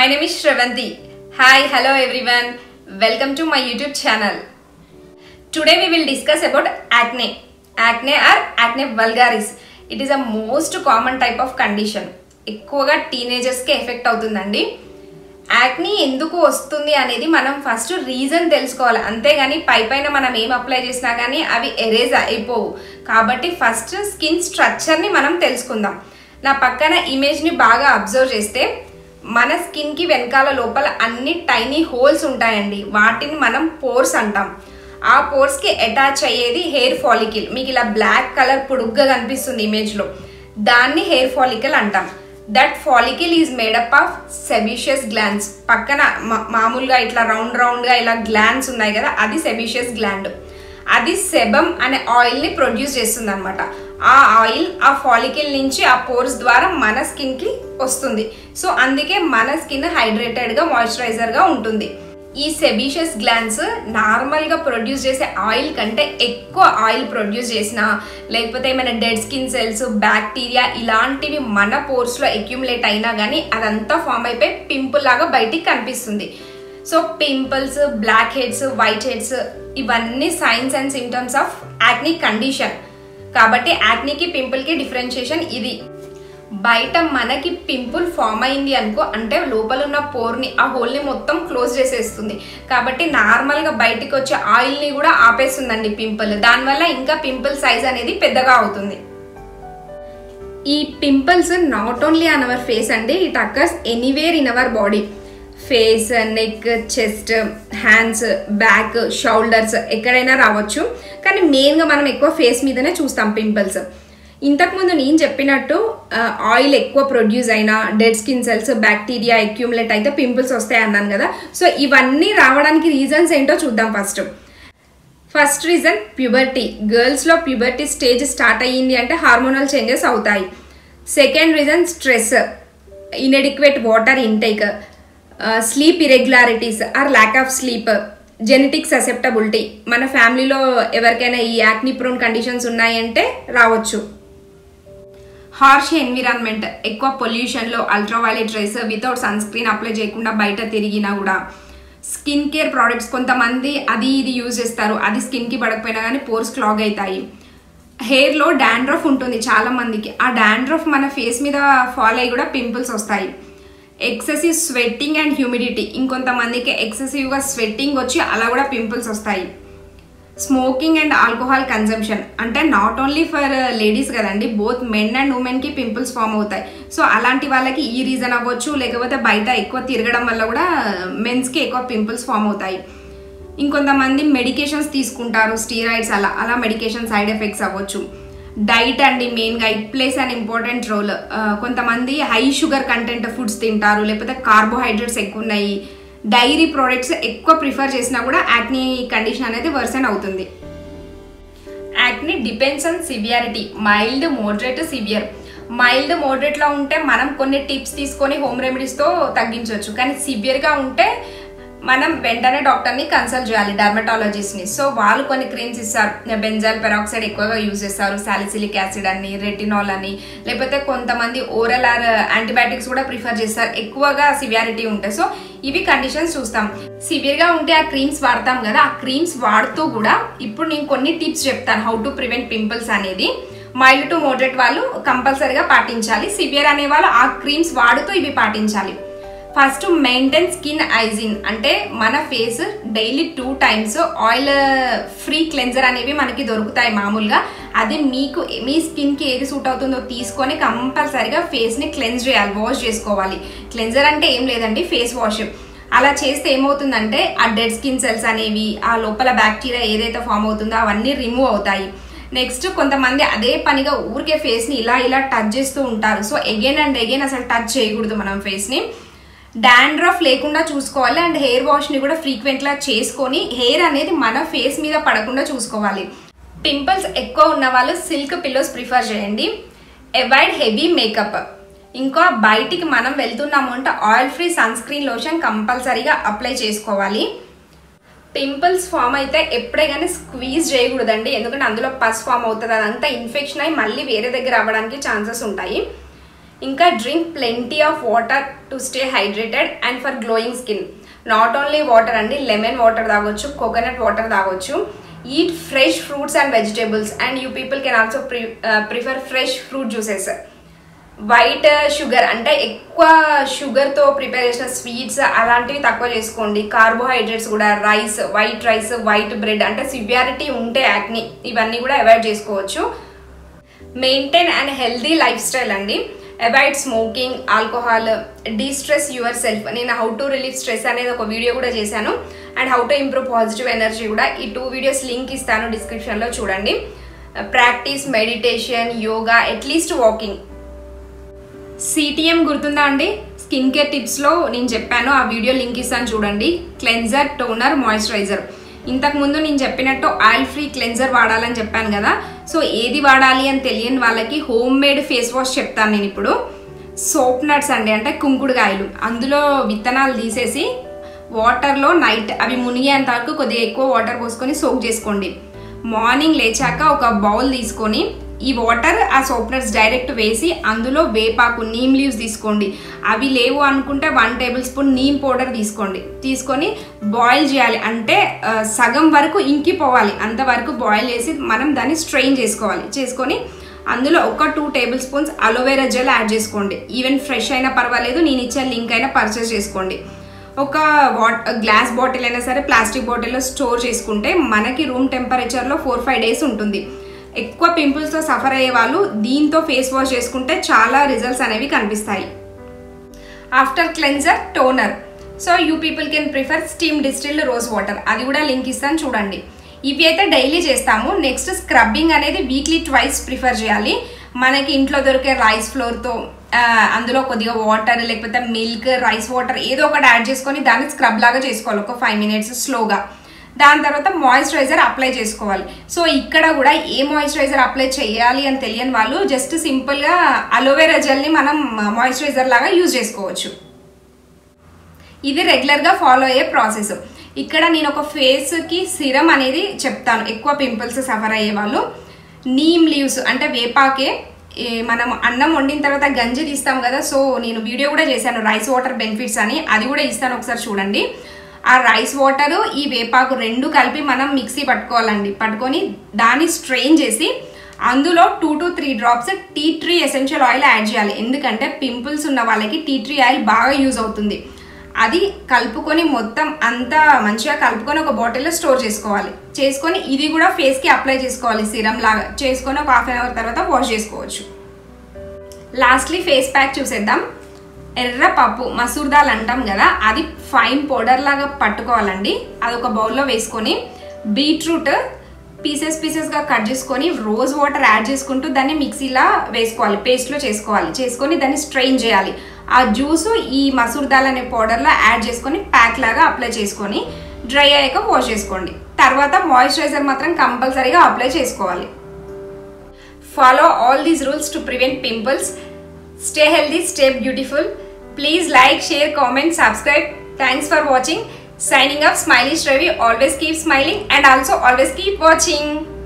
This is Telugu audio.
name is Shravanti. Hi, hello everyone. Welcome to my YouTube channel. Today we will discuss about acne. Acne or acne vulgaris. It is a most common type of condition. ఎక్కువగా టీనేజర్స్కి ఎఫెక్ట్ అవుతుందండి యాక్ని ఎందుకు వస్తుంది అనేది మనం ఫస్ట్ రీజన్ తెలుసుకోవాలి అంతేగాని పై పైన మనం ఏం అప్లై చేసినా కానీ అవి ఎరేజ్ అయిపోవు కాబట్టి ఫస్ట్ స్కిన్ స్ట్రక్చర్ని మనం తెలుసుకుందాం నా పక్కన ఇమేజ్ని బాగా అబ్జర్వ్ చేస్తే మన స్కిన్కి వెనకాల లోపల అన్ని టైనీ హోల్స్ ఉంటాయండి వాటిని మనం పోర్స్ అంటాం ఆ పోర్స్కి అటాచ్ అయ్యేది హెయిర్ ఫాలికిల్ మీకు ఇలా బ్లాక్ కలర్ పొడుగ్గా కనిపిస్తుంది ఇమేజ్లో దాన్ని హెయిర్ ఫాలికల్ అంటాం that follicle is made up of sebaceous glands పక్కన మా- మామూలుగా ఇట్లా రౌండ్ రౌండ్గా ఇలా గ్లాండ్స్ ఉన్నాయి కదా అది సెబిషియస్ గ్లాండ్ అది సెబమ్ అనే ఆయిల్ని ప్రొడ్యూస్ చేస్తుంది అనమాట ఆ ఆయిల్ ఆ ఫాలికిల్ నుంచి ఆ పోర్స్ ద్వారా మన స్కిన్కి వస్తుంది సో అందుకే మన స్కిన్ హైడ్రేటెడ్గా మాయిశ్చరైజర్గా ఉంటుంది ఈ సెబీషియస్ గ్లాన్స్ నార్మల్గా ప్రొడ్యూస్ చేసే ఆయిల్ కంటే ఎక్కువ ఆయిల్ ప్రొడ్యూస్ చేసిన లేకపోతే ఏమైనా డెడ్ స్కిన్ సెల్స్ బ్యాక్టీరియా ఇలాంటివి మన పోర్స్లో అక్యుములేట్ అయినా కానీ అదంతా ఫామ్ అయిపోయి పింపుల్ లాగా బయటికి కనిపిస్తుంది so pimples blackheads whiteheads ఇవన్నీ signs and symptoms of acne condition కాబట్టి యాక్నీకి పింపుల్కి డిఫరెన్షియేషన్ ఇది బయట మనకి పింపుల్ ఫామ్ అయింది అనుకో అంటే లోపల ఉన్న పోర్ని ఆ హోల్ని మొత్తం క్లోజ్ చేసేస్తుంది కాబట్టి నార్మల్గా బయటికి వచ్చే ఆయిల్ని కూడా ఆపేస్తుందండి పింపుల్ దానివల్ల ఇంకా పింపుల్ సైజ్ అనేది పెద్దగా అవుతుంది ఈ pimples not only on our face అండి it occurs anywhere in our body face neck chest hands back shoulders ఎక్కడైనా రావచ్చు కానీ మెయిన్గా మనం ఎక్కువ ఫేస్ మీదనే చూస్తాం పింపుల్స్ ఇంతకుముందు నేను చెప్పినట్టు ఆయిల్ ఎక్కువ ప్రొడ్యూస్ అయినా dead skin cells bacteria accumulate అయితే పింపుల్స్ వస్తాయి అన్నాను కదా సో ఇవన్నీ రావడానికి రీజన్స్ ఏంటో చూద్దాం ఫస్ట్ ఫస్ట్ రీజన్ ప్యూబర్టీ గర్ల్స్లో ప్యూబర్టీ స్టేజ్ స్టార్ట్ అయ్యింది అంటే హార్మోనల్ చేంజెస్ అవుతాయి second reason stress inadequate water intake sleep irregularities or lack of sleep genetic susceptibility మన ఫ్యామిలీలో ఎవరికైనా ఈ యాక్ని ప్రోన్ కండిషన్స్ ఉన్నాయంటే రావచ్చు హార్ష్ ఎన్విరాన్మెంట్ ఎక్కువ పొల్యూషన్లో ultraviolet rays without sunscreen apply చేయకుండా బయట తిరిగినా కూడా స్కిన్ కేర్ ప్రోడక్ట్స్ కొంతమంది అది ఇది యూజ్ చేస్తారు అది స్కిన్కి పడకపోయినా కానీ పోర్స్ క్లాగ్ అవుతాయి హెయిర్లో డాండ్రఫ్ ఉంటుంది చాలా మందికి ఆ డాండ్రఫ్ మన ఫేస్ మీద ఫాల్ అయ్యి కూడా పింపుల్స్ వస్తాయి ఎక్సెసివ్ స్వెట్టింగ్ అండ్ హ్యూమిడిటీ ఇంకొంతమందికి ఎక్సెసివ్గా స్వెట్టింగ్ వచ్చి అలా కూడా పింపుల్స్ వస్తాయి స్మోకింగ్ అండ్ ఆల్కహాల్ కన్జంప్షన్ అంటే నాట్ ఓన్లీ ఫర్ లేడీస్ కదండి బోత్ మెన్ అండ్ ఉమెన్కి పింపుల్స్ ఫామ్ అవుతాయి సో అలాంటి వాళ్ళకి ఈ రీజన్ అవ్వచ్చు లేకపోతే బయట ఎక్కువ తిరగడం వల్ల కూడా మెన్స్కి ఎక్కువ పింపుల్స్ ఫామ్ అవుతాయి ఇంకొంతమంది మెడికేషన్స్ తీసుకుంటారు స్టీరాయిడ్స్ అలా అలా మెడికేషన్ సైడ్ ఎఫెక్ట్స్ అవ్వచ్చు డైట్ అండి మెయిన్గా it places an important role కొంతమంది హై షుగర్ కంటెంట్ ఫుడ్స్ తింటారు లేకపోతే కార్బోహైడ్రేట్స్ ఎక్కువ ఉన్నాయి డైరీ ప్రోడక్ట్స్ ఎక్కువ ప్రిఫర్ చేసినా కూడా యాక్నీ కండిషన్ అనేది వర్సన్ అవుతుంది acne depends on severity mild moderate severe mild మోడరేట్లో ఉంటే మనం కొన్ని టిప్స్ తీసుకొని హోమ్ రెమెడీస్తో తగ్గించవచ్చు కానీ సివియర్గా ఉంటే మనం వెంటనే డాక్టర్ని కన్సల్ట్ చేయాలి డర్మటాలజిస్ట్ని సో వాళ్ళు కొన్ని క్రీమ్స్ ఇస్తారు బెంజాల్ పెరాక్సైడ్ ఎక్కువగా యూజ్ చేస్తారు సాలిసిలిక్ యాసిడ్ అని రెటినాల్ అని లేకపోతే కొంతమంది ఓరల్ ఆర్ యాంటీబయాటిక్స్ కూడా ప్రిఫర్ చేస్తారు ఎక్కువగా సివియారిటీ ఉంటాయి సో ఇవి కండిషన్స్ చూస్తాం సివియర్గా ఉంటే ఆ క్రీమ్స్ వాడతాం కదా ఆ క్రీమ్స్ వాడుతూ కూడా ఇప్పుడు నేను కొన్ని టిప్స్ చెప్తాను హౌ టు ప్రివెంట్ పింపుల్స్ అనేది మైల్డ్ టు మోడరేట్ వాళ్ళు కంపల్సరీగా పాటించాలి సివియర్ అనే వాళ్ళు ఆ క్రీమ్స్ వాడుతూ ఇవి పాటించాలి ఫస్ట్ మెయింటైన్ స్కిన్ ఐజిన్ అంటే మన face daily two times oil free cleanser అనేవి మనకి దొరుకుతాయి మామూలుగా అది మీకు మీ స్కిన్కి ఏది సూట్ అవుతుందో తీసుకొని కంపల్సరీగా ఫేస్ని క్లెన్స్ చేయాలి వాష్ చేసుకోవాలి క్లెన్జర్ అంటే ఏం లేదండి ఫేస్ వాష్ అలా చేస్తే ఏమవుతుందంటే ఆ డెడ్ స్కిన్ సెల్స్ అనేవి ఆ లోపల బ్యాక్టీరియా ఏదైతే ఫామ్ అవుతుందో అవన్నీ రిమూవ్ అవుతాయి నెక్స్ట్ కొంతమంది అదే పనిగా ఊరికే ఫేస్ని ఇలా ఇలా టచ్ చేస్తూ ఉంటారు సో ఎగైన్ అండ్ ఎగైన్ అసలు టచ్ చేయకూడదు మనం ఫేస్ని డాండ్రఫ్ లేకుండా చూసుకోవాలి అండ్ హెయిర్ వాష్ని కూడా ఫ్రీక్వెంట్గా చేసుకొని హెయిర్ అనేది మన ఫేస్ మీద పడకుండా చూసుకోవాలి పింపుల్స్ ఎక్కువ ఉన్న వాళ్ళు సిల్క్ పిల్లోస్ ప్రిఫర్ చేయండి అవాయిడ్ హెవీ మేకప్ ఇంకా బయటికి మనం వెళ్తున్నాము అంటే oil free sunscreen lotion కంపల్సరీగా అప్లై చేసుకోవాలి పింపుల్స్ ఫామ్ అయితే ఎప్పుడే కానీ స్క్వీజ్ చేయకూడదండి ఎందుకంటే అందులో పస్ ఫామ్ అవుతుంది అదంతా ఇన్ఫెక్షన్ అయి మళ్ళీ వేరే దగ్గర అవ్వడానికి ఛాన్సెస్ ఉంటాయి ఇంకా drink plenty of water to stay hydrated and for glowing skin not only water అండి లెమన్ వాటర్ తాగొచ్చు కోకోనట్ వాటర్ తాగొచ్చు eat fresh fruits and vegetables and you people can also prefer fresh fruit juices white sugar అంటే ఎక్కువ షుగర్తో ప్రిపేర్ చేసిన స్వీట్స్ అలాంటివి తక్కువ చేసుకోండి కార్బోహైడ్రేట్స్ కూడా rice white rice white bread అంటే సివియారిటీ ఉంటే యాక్ని ఇవన్నీ కూడా అవాయిడ్ చేసుకోవచ్చు maintain and healthy lifestyle అండి avoid smoking alcohol destress yourself నేను హౌ టు రిలీవ్ స్ట్రెస్ అనేది ఒక వీడియో కూడా చేశాను and how to improve positive energy కూడా ఈ టూ వీడియోస్ లింక్ ఇస్తాను డిస్క్రిప్షన్లో చూడండి practice meditation yoga at least walking CTM గుర్తుందా అండి స్కిన్ కేర్ టిప్స్లో నేను చెప్పాను ఆ వీడియో లింక్ ఇస్తాను చూడండి క్లెన్జర్ టోనర్ మాయిశ్చరైజర్ ఇంతకు ముందు నేను చెప్పినట్టు ఆయిల్ ఫ్రీ క్లెన్జర్ వాడాలని చెప్పాను కదా సో ఏది వాడాలి అని తెలియని వాళ్ళకి హోమ్ మేడ్ ఫేస్ వాష్ చెప్తాను నేను ఇప్పుడు సోప్ నట్స్ అండి అంటే కుంకుడుకాయలు అందులో విత్తనాలు తీసేసి వాటర్లో నైట్ అవి మునిగేంత వరకు కొద్దిగా ఎక్కువ వాటర్ పోసుకొని సోక్ చేసుకోండి మార్నింగ్ లేచాక ఒక బౌల్ తీసుకొని ఈ వాటర్ ఆ సోప్నర్స్ డైరెక్ట్ వేసి అందులో వేపాకు నీమ్ లీవ్స్ తీసుకోండి అవి లేవు అనుకుంటే one tablespoon neem powder తీసుకోండి తీసుకొని బాయిల్ చేయాలి అంటే సగం వరకు ఇంకిపోవాలి అంతవరకు బాయిల్ చేసి మనం దాన్ని స్ట్రెయిన్ చేసుకోవాలి చేసుకొని అందులో ఒక two tablespoons aloe vera gel add చేసుకోండి ఈవెన్ ఫ్రెష్ అయినా పర్వాలేదు నేను ఇచ్చే లింక్ అయినా పర్చేస్ చేసుకోండి ఒక వాట్ గ్లాస్ బాటిల్ అయినా సరే ప్లాస్టిక్ బాటిల్లో స్టోర్ చేసుకుంటే మనకి రూమ్ టెంపరేచర్లో ఫోర్ ఫైవ్ డేస్ ఉంటుంది ఎక్కువ పింపుల్స్తో సఫర్ అయ్యే వాళ్ళు దీంతో ఫేస్ వాష్ చేసుకుంటే చాలా రిజల్ట్స్ అనేవి కనిపిస్తాయి after cleanser toner so you people can prefer steam distilled rose water అది కూడా లింక్ ఇస్తాను చూడండి ఇవి అయితే డైలీ చేస్తాము నెక్స్ట్ స్క్రబ్బింగ్ అనేది వీక్లీ ట్వైస్ ప్రిఫర్ చేయాలి మనకి ఇంట్లో దొరికే రైస్ ఫ్లోర్తో అందులో కొద్దిగా వాటర్ లేకపోతే మిల్క్ రైస్ వాటర్ ఏదో ఒకటి యాడ్ చేసుకొని దాన్ని స్క్రబ్ లాగా చేసుకోవాలి ఒక ఫైవ్ మినిట్స్ స్లోగా దాని తర్వాత మాయిశ్చరైజర్ అప్లై చేసుకోవాలి సో ఇక్కడ కూడా ఏ మాయిశ్చరైజర్ అప్లై చేయాలి అని తెలియని వాళ్ళు జస్ట్ సింపుల్గా అలోవెరా జెల్ని మనం మాయిశ్చరైజర్ లాగా యూజ్ చేసుకోవచ్చు ఇది రెగ్యులర్గా ఫాలో అయ్యే ప్రాసెస్ ఇక్కడ నేను ఒక ఫేస్కి సిరం అనేది చెప్తాను ఎక్కువ పింపుల్స్ సఫర్ అయ్యే వాళ్ళు నీమ్ లీవ్స్ అంటే వేపాకే మనం అన్నం వండిన తర్వాత గంజి తీస్తాం కదా సో నేను వీడియో కూడా చేశాను రైస్ వాటర్ బెనిఫిట్స్ అని అది కూడా ఇస్తాను ఒకసారి చూడండి ఆ రైస్ వాటర్ ఈ వేపాకు రెండు కలిపి మనం మిక్సీ పట్టుకోవాలండి పట్టుకొని దాన్ని స్ట్రెయిన్ చేసి అందులో two to three drops tea tree essential oil add చేయాలి ఎందుకంటే పింపుల్స్ ఉన్న వాళ్ళకి టీ ట్రీ ఆయిల్ బాగా యూజ్ అవుతుంది అది కలుపుకొని మొత్తం అంతా మంచిగా కలుపుకొని ఒక బాటిల్లో స్టోర్ చేసుకోవాలి చేసుకొని ఇది కూడా ఫేస్కి అప్లై చేసుకోవాలి సిరం లాగా చేసుకొని ఒక హాఫ్ అన్ అవర్ తర్వాత వాష్ చేసుకోవచ్చు లాస్ట్లీ ఫేస్ ప్యాక్ చూసేద్దాం ఎర్ర పప్పు మసూర్ దాల్ అంటాం కదా అది ఫైన్ పౌడర్ లాగా పట్టుకోవాలండి అది ఒక బౌల్లో వేసుకొని బీట్రూట్ పీసెస్ పీసెస్గా కట్ చేసుకొని రోజ్ వాటర్ యాడ్ చేసుకుంటూ దాన్ని మిక్సీలా వేసుకోవాలి పేస్ట్లో చేసుకోవాలి చేసుకొని దాన్ని స్ట్రెయిన్ చేయాలి ఆ జ్యూస్ ఈ మసూర్ దాల్ అనే పౌడర్లో యాడ్ చేసుకొని ప్యాక్ లాగా అప్లై చేసుకొని డ్రై అయ్యాక వాష్ చేసుకోండి తర్వాత మాయిశ్చరైజర్ మాత్రం కంపల్సరీగా అప్లై చేసుకోవాలి follow all these rules to prevent pimples stay healthy stay beautiful please like share comment subscribe thanks for watching signing off smiley Shravi always keep smiling and also always keep watching